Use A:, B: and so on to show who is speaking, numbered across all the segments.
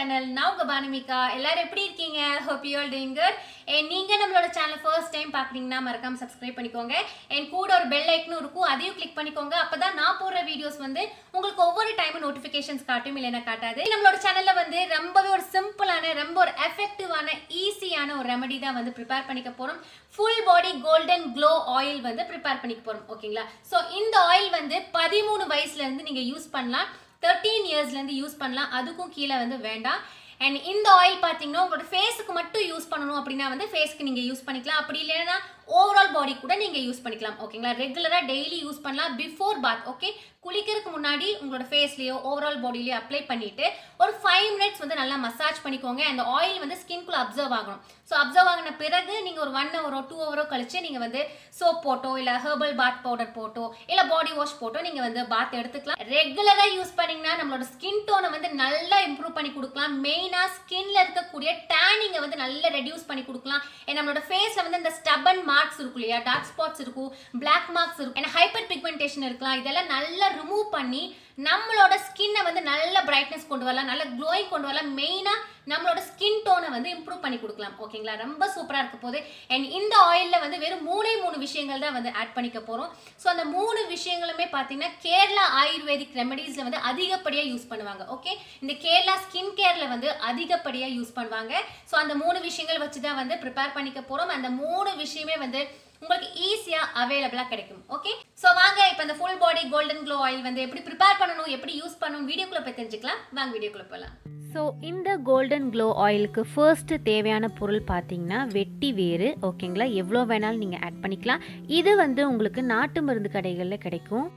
A: channel நான் உங்க பானுமிகா எல்லாரும் எப்படி இருக்கீங்க hope you all doing good and நீங்க நம்மளோட சேனல் ஃபர்ஸ்ட் டைம் பாக்குறீங்கன்னா மறக்காம சப்ஸ்கிரைப் பண்ணிக்கோங்க அண்ட் கூட ஒரு பெல் ஐக்கனும் இருக்கும் அதையும் கிளிக் பண்ணிக்கோங்க அப்பதான் நான் போடுற வீடியோஸ் வந்து உங்களுக்கு ஒவ்வொரு டைமும் நோட்டிஃபிகேஷன்ஸ் காட்டும் இல்லைன்னா காட்டாது நம்மளோட சேனல்ல வந்து ரொம்பவே ஒரு சிம்பிளான ரொம்ப ஒரு எஃபெக்டிவான ஈஸியான ஒரு ரெமடி தான் வந்து ப்ரிப்பேர் பண்ணிக்க போறோம் full body golden glow oil வந்து ப்ரிப்பேர் பண்ணிக்க போறோம் ஓகேங்களா ஸோ இந்த ஆயில் வந்து பதிமூணு வயசுல இருந்து நீங்க யூஸ் பண்ணலாம் தேர்ட்டீன் இயர்ஸ்லேருந்து யூஸ் பண்ணலாம் அதுக்கும் கீழே வந்து வேண்டாம் அண்ட் இந்த ஆயில் பார்த்தீங்கன்னா உங்களோட ஃபேஸுக்கு மட்டும் யூஸ் பண்ணணும் அப்படின்னா வந்து ஃபேஸ்க்கு நீங்கள் யூஸ் பண்ணிக்கலாம் அப்படி இல்லைன்னா ஓவரால் பாடி கூட நீங்கள் யூஸ் பண்ணிக்கலாம் ஓகேங்களா ரெகுலராக டெய்லி யூஸ் பண்ணலாம் பிஃபோர் பாத் ஓகே குளிக்கிறதுக்கு முன்னாடி உங்களோட ஃபேஸ்லேயோ ஓவரால் பாடியிலையோ அப்ளை பண்ணிட்டு ஒரு ஃபைவ் மினிட்ஸ் வந்து நல்லா மசாஜ் பண்ணிக்கோங்க அந்த ஆயில் வந்து ஸ்கின்குள்ள அப்சர்வ் ஆகணும் ஸோ அப்சர்வ் ஆகின பிறகு நீங்கள் ஒரு ஒன் ஹவரோ டூ ஹவரோ கழிச்சு நீங்கள் வந்து சோப் போட்டோ இல்லை ஹெர்பல் பாத் பவுடர் போட்டோ இல்லை பாடி வாஷ் போட்டோ நீங்கள் வந்து பாத் எடுத்துக்கலாம் ரெகுலராக யூஸ் பண்ணீங்கன்னா நம்மளோட ஸ்கின் டோனை வந்து நல்லா இம்ப்ரூவ் பண்ணி கொடுக்கலாம் மெயினாக ஸ்கின்ல இருக்கக்கூடிய டேனிங்கை வந்து நல்லா ரெடியூஸ் பண்ணி கொடுக்கலாம் and நம்மளோட ஃபேஸில் வந்து இந்த ஸ்டபன் மார்க்ஸ் இருக்கும் இல்லையா டார்க் ஸ்பாட்ஸ் இருக்கும் பிளாக் மார்க்ஸ் இருக்கும் and ஹைப்பர் பிக்மெண்டேஷன் இருக்கலாம் இதெல்லாம் நல்லா ரிமூவ் பண்ணி நம்மளோட ஸ்கின்னை வந்து நல்ல பிரைட்னஸ் கொண்டு வரலாம் நல்ல க்ளோயிங் கொண்டு வரலாம் மெயினாக நம்மளோட ஸ்கின் டோனை வந்து இம்ப்ரூவ் பண்ணி கொடுக்கலாம் ஓகேங்களா ரொம்ப சூப்பராக இருக்க போகுது அண்ட் இந்த ஆயிலில் வந்து வெறும் மூணே மூணு விஷயங்கள் தான் வந்து ஆட் பண்ணிக்க போகிறோம் ஸோ அந்த மூணு விஷயங்களுமே பார்த்தீங்கன்னா கேரளா ஆயுர்வேதிக் ரெமடிஸில் வந்து அதிகப்படியாக யூஸ் பண்ணுவாங்க ஓகே இந்த கேரளா ஸ்கின் கேரில் வந்து அதிகப்படியாக யூஸ் பண்ணுவாங்க ஸோ அந்த மூணு விஷயங்கள் வச்சு தான் வந்து ப்ரிப்பேர் பண்ணிக்க போகிறோம் அந்த மூணு விஷயமே வந்து உங்களுக்கு ஈஸியாக அவைலபிளாக கிடைக்கும் ஓகே ஸோ வாங்க இப்போ இந்த full body golden glow oil வந்து எப்படி ப்ரிப்பேர் பண்ணணும் எப்படி யூஸ் பண்ணணும் வீடியோக்குள்ளே போய் தெரிஞ்சுக்கலாம் வாங்க வீடியோக்குள்ளே போகலாம்
B: ஸோ இந்த கோல்டன் க்ளோ ஆயிலுக்கு ஃபர்ஸ்ட்டு தேவையான பொருள் பார்த்தீங்கன்னா வெட்டி வேறு ஓகேங்களா எவ்வளோ வேணாலும் நீங்கள் ஆட் பண்ணிக்கலாம் இது வந்து உங்களுக்கு நாட்டு மருந்து கடைகளில் கிடைக்கும்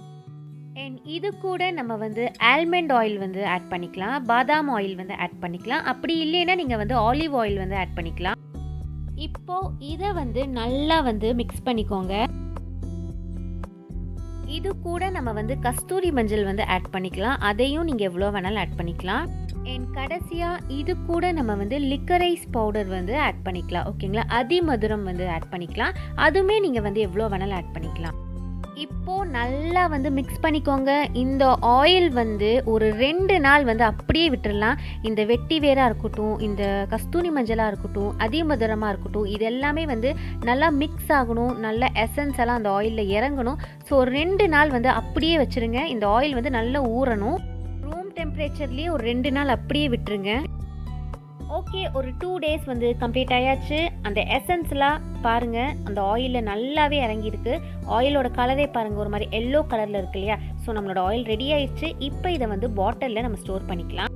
B: அண்ட் இது கூட நம்ம வந்து ஆல்மண்ட் ஆயில் வந்து ஆட் பண்ணிக்கலாம் பாதாம் ஆயில் வந்து ஆட் பண்ணிக்கலாம் அப்படி இல்லைன்னா நீங்கள் வந்து ஆலிவ் ஆயில் வந்து ஆட் பண்ணிக்கலாம் இப்போ இதை வந்து நல்லா வந்து மிக்ஸ் பண்ணிக்கோங்க இது கூட நம்ம வந்து கஸ்தூரி மஞ்சள் வந்து ஆட் பண்ணிக்கலாம் அதையும் நீங்கள் எவ்வளோ வேணாலும் ஆட் பண்ணிக்கலாம் அண்ட் கடைசியாக இது கூட நம்ம வந்து லிக்கரைஸ் பவுடர் வந்து ஆட் பண்ணிக்கலாம் ஓகேங்களா அதிமதுரம் வந்து ஆட் பண்ணிக்கலாம் அதுவுமே நீங்கள் வந்து எவ்வளோ வேணாலும் ஆட் பண்ணிக்கலாம் இப்போ நல்லா வந்து மிக்ஸ் பண்ணிக்கோங்க இந்த ஆயில் வந்து ஒரு ரெண்டு நாள் வந்து அப்படியே விட்டுறலாம் இந்த வெட்டி வேராக இருக்கட்டும் இந்த கஸ்தூரி மஞ்சளாக இருக்கட்டும் அதிமதுரமாக இருக்கட்டும் இது எல்லாமே வந்து நல்லா மிக்ஸ் ஆகணும் நல்ல எசன்ஸ் எல்லாம் அந்த ஆயிலில் இறங்கணும் ஸோ ரெண்டு நாள் வந்து அப்படியே வச்சுருங்க இந்த ஆயில் வந்து நல்லா ஊறணும் ரூம் டெம்பரேச்சர்லேயே ஒரு ரெண்டு நாள் அப்படியே விட்டுருங்க ஓகே ஒரு டூ டேஸ் வந்து கம்ப்ளீட் ஆயாச்சு அந்த எசன்ஸ்லாம் பாருங்கள் அந்த ஆயிலில் நல்லாவே இறங்கியிருக்கு ஆயிலோட கலரே பாருங்கள் ஒரு மாதிரி எல்லோ கலரில் இருக்கு இல்லையா ஸோ நம்மளோட ஆயில் ரெடி ஆயிடுச்சு இப்போ இதை வந்து பாட்டிலில் நம்ம ஸ்டோர் பண்ணிக்கலாம்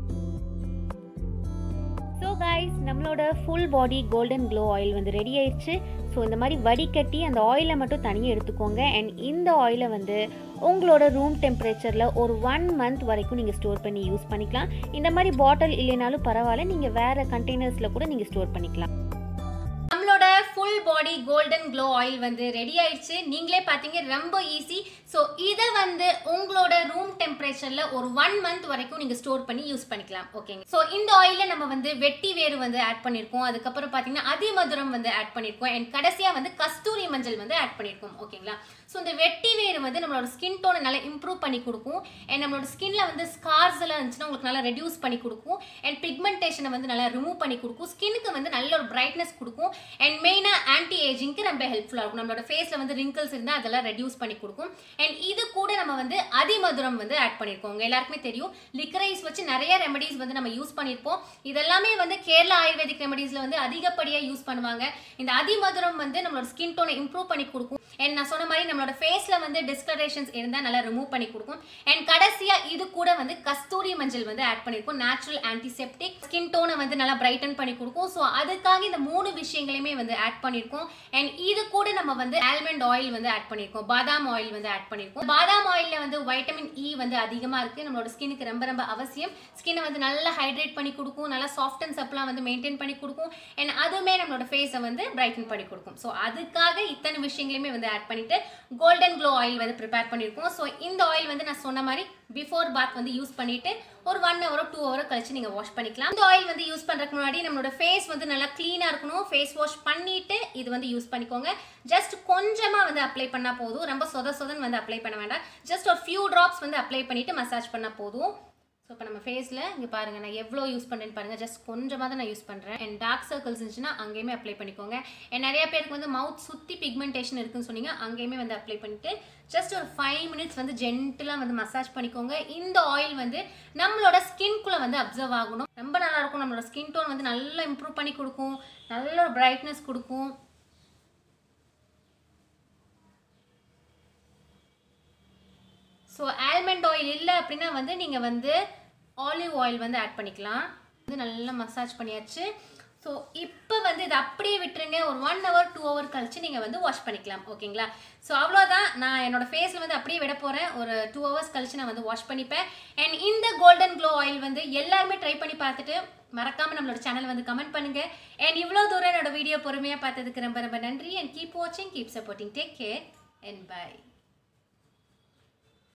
B: ஸோ கைஸ் நம்மளோட full body golden glow oil வந்து ரெடி ஆயிடுச்சு ஸோ இந்த மாதிரி வடிகட்டி அந்த ஆயிலை மட்டும் தனியாக எடுத்துக்கோங்க அண்ட் இந்த ஆயிலை வந்து உங்களோட ரூம் டெம்பரேச்சரில் ஒரு ஒன் மந்த் வரைக்கும் நீங்கள் ஸ்டோர் பண்ணி யூஸ் பண்ணிக்கலாம் இந்த மாதிரி பாட்டில் இல்லைனாலும் பரவாயில்ல நீங்கள் வேறு கண்டெய்னர்ஸில் கூட நீங்கள் ஸ்டோர் பண்ணிக்கலாம்
A: நம்மளோட full body golden glow oil வந்து ரெடி ஆயிடுச்சு நீங்களே பார்த்தீங்க ரொம்ப ஈஸி ஸோ இதை வந்து உங்களோட ரூம் டெம்பரேச்சரில் ஒரு ஒன் மந்த் வரைக்கும் நீங்கள் ஸ்டோர் பண்ணி யூஸ் பண்ணிக்கலாம் ஓகேங்க ஸோ இந்த ஆயிலில் நம்ம வந்து வெட்டி வேறு வந்து ஆட் பண்ணியிருக்கோம் அதுக்கப்புறம் பார்த்தீங்கன்னா அதிமதுரம் வந்து ஆட் பண்ணியிருக்கோம் அண்ட் கடைசியாக வந்து கஸ்தூரி மஞ்சள் வந்து ஆட் பண்ணியிருக்கோம் ஓகேங்களா ஸோ இந்த வெட்டி வேறு வந்து நம்மளோட ஸ்கின் டோனை நல்லா இம்ப்ரூவ் பண்ணி கொடுக்கும் அண்ட் நம்மளோட ஸ்கின்ல வந்து ஸ்கார்ஸ் எல்லாம் இருந்துச்சுன்னா உங்களுக்கு நல்லா ரெடியூஸ் பண்ணி கொடுக்கும் அண்ட் பிக்மெண்டேஷனை வந்து நல்லா ரிமூவ் பண்ணி கொடுக்கும் ஸ்கினுக்கு வந்து நல்ல ஒரு பிரைட்னஸ் கொடுக்கும் அண்ட் மெயினாக ஆன்டி ஏஜிங்க்கு ரொம்ப ஹெல்ப்ஃபுல்லாக இருக்கும் நம்மளோட ஃபேஸில் வந்து ரிங்கிள்ஸ் இருந்தால் அதெல்லாம் ரெடியூஸ் பண்ணி கொடுக்கும் அண்ட் இது கூட நம்ம வந்து அதிமதுரம் வந்து ஆட் பண்ணியிருக்கோம் உங்க எல்லாருக்குமே தெரியும் லிக்கரைஸ் வச்சு நிறைய ரெமடிஸ் வந்து நம்ம யூஸ் பண்ணியிருப்போம் இதெல்லாமே வந்து கேரளா ஆயுர்வேதிக் ரெமடிஸில் வந்து அதிகப்படியாக யூஸ் பண்ணுவாங்க இந்த அதிமதுரம் வந்து நம்மளோட ஸ்கின் டோனை இம்ப்ரூவ் பண்ணி கொடுக்கும் அண்ட் நான் சொன்ன மாதிரி நம்மளோட ஃபேஸில் வந்து டிஸ்கலரேஷன்ஸ் இருந்தால் நல்லா ரிமூவ் பண்ணி கொடுக்கும் அண்ட் கடைசியாக இது கூட வந்து கஸ்தூரி மஞ்சள் வந்து ஆட் பண்ணியிருக்கோம் நேச்சுரல் ஆன்டிசெப்டிக் ஸ்கின் டோனை வந்து நல்லா பிரைட்டன் பண்ணி கொடுக்கும் ஸோ அதுக்காக இந்த மூணு விஷயங்களையுமே வந்து ஆட் பண்ணியிருக்கோம் அண்ட் இது கூட நம்ம வந்து ஆல்மண்ட் ஆயில் வந்து ஆட் பண்ணியிருக்கோம் பாதாம் ஆயில் வந்து ஆட் பண்ணியிருக்கோம் பாதாம் ஆயிலில் வந்து வைட்டமின் இ வந்து அதிகமாக இருக்குது நம்மளோட ஸ்கினுக்கு ரொம்ப ரொம்ப அவசியம் ஸ்கின்னை வந்து நல்லா ஹைட்ரேட் பண்ணி கொடுக்கும் நல்லா சாஃப்ட் அண்ட் சப்லாம் வந்து மெயின்டைன் பண்ணி கொடுக்கும் அண்ட் அதுவுமே நம்மளோட ஃபேஸை வந்து பிரைட்டன் பண்ணி கொடுக்கும் ஸோ அதுக்காக இத்தனை விஷயங்களையுமே வந்து ஆட் பண்ணிட்டு கோல்டன் க்ளோ ஆயில் வந்து ப்ரிப்பேர் பண்ணியிருக்கோம் ஸோ இந்த ஆயில் வந்து நான் சொன்ன மாதிரி பிஃபோர் பாத் வந்து யூஸ் பண்ணிட்டு ஒரு ஒன் ஹவரோ டூ ஹவரோ கழிச்சு நீங்கள் வாஷ் பண்ணிக்கலாம் இந்த ஆயில் வந்து யூஸ் பண்ணுறதுக்கு முன்னாடி நம்மளோட ஃபேஸ் வந்து நல்லா க்ளீனாக இருக்கணும் ஃபேஸ் வாஷ் பண்ணிட்டு இது வந்து யூஸ் பண்ணிக்கோங்க ஜஸ்ட் கொஞ்சமாக வந்து அப்ளை பண்ணால் போதும் ரொம்ப சொத சொதன்னு வந்து அப்ளை பண்ண வேண்டாம் ஜஸ்ட் ஒரு ஃபியூ ட்ராப்ஸ் வந்து அப்ளை பண்ணிட்டு மசாஜ் பண்ணால் போதும் ஸோ இப்போ நம்ம ஃபேஸில் இங்கே பாருங்கள் நான் எவ்வளோ யூஸ் பண்ணுறேன்னு பாருங்கள் ஜஸ்ட் கொஞ்சமாக தான் நான் யூஸ் பண்ணுறேன் அண்ட் டார்க் சர்க்கிள்ஸ் இருந்துச்சுன்னா அங்கேயுமே அப்ளை பண்ணிக்கோங்க அண்ட் நிறைய பேருக்கு வந்து மவுத் சுற்றி பிக்மெண்டேஷன் இருக்குன்னு சொன்னீங்க அங்கேயுமே வந்து அப்ளை பண்ணிட்டு ஜஸ்ட் ஒரு ஃபைவ் மினிட்ஸ் வந்து ஜென்டிலாக வந்து மசாஜ் பண்ணிக்கோங்க இந்த ஆயில் வந்து நம்மளோட ஸ்கின்குள்ளே வந்து அப்சர்வ் ஆகணும் ரொம்ப நல்லா இருக்கும் நம்மளோட ஸ்கின் டோன் வந்து நல்லா இம்ப்ரூவ் பண்ணி கொடுக்கும் நல்ல ஒரு பிரைட்னஸ் கொடுக்கும் ஸோ ஆல்மண்ட் ஆயில் இல்லை அப்படின்னா வந்து நீங்கள் வந்து ஆலிவ் ஆயில் வந்து ஆட் பண்ணிக்கலாம் வந்து நல்லா மசாஜ் பண்ணியாச்சு ஸோ இப்போ வந்து இதை அப்படியே விட்டுருங்க ஒரு ஒன் ஹவர் டூ ஹவர் கழிச்சு நீங்கள் வந்து வாஷ் பண்ணிக்கலாம் ஓகேங்களா ஸோ அவ்வளோதான் நான் என்னோட ஃபேஸில் வந்து அப்படியே விட போகிறேன் ஒரு டூ ஹவர்ஸ் கழிச்சு நான் வந்து வாஷ் பண்ணிப்பேன் அண்ட் இந்த கோல்டன் க்ளோ ஆயில் வந்து எல்லாருமே ட்ரை பண்ணி பார்த்துட்டு மறக்காம நம்மளோட சேனல் வந்து கமெண்ட் பண்ணுங்க அண்ட் இவ்வளோ தூரம் என்னோட வீடியோ பொறுமையாக பார்த்ததுக்கு ரொம்ப ரொம்ப நன்றி அண்ட் கீப் வாட்சிங் keep supporting take care and by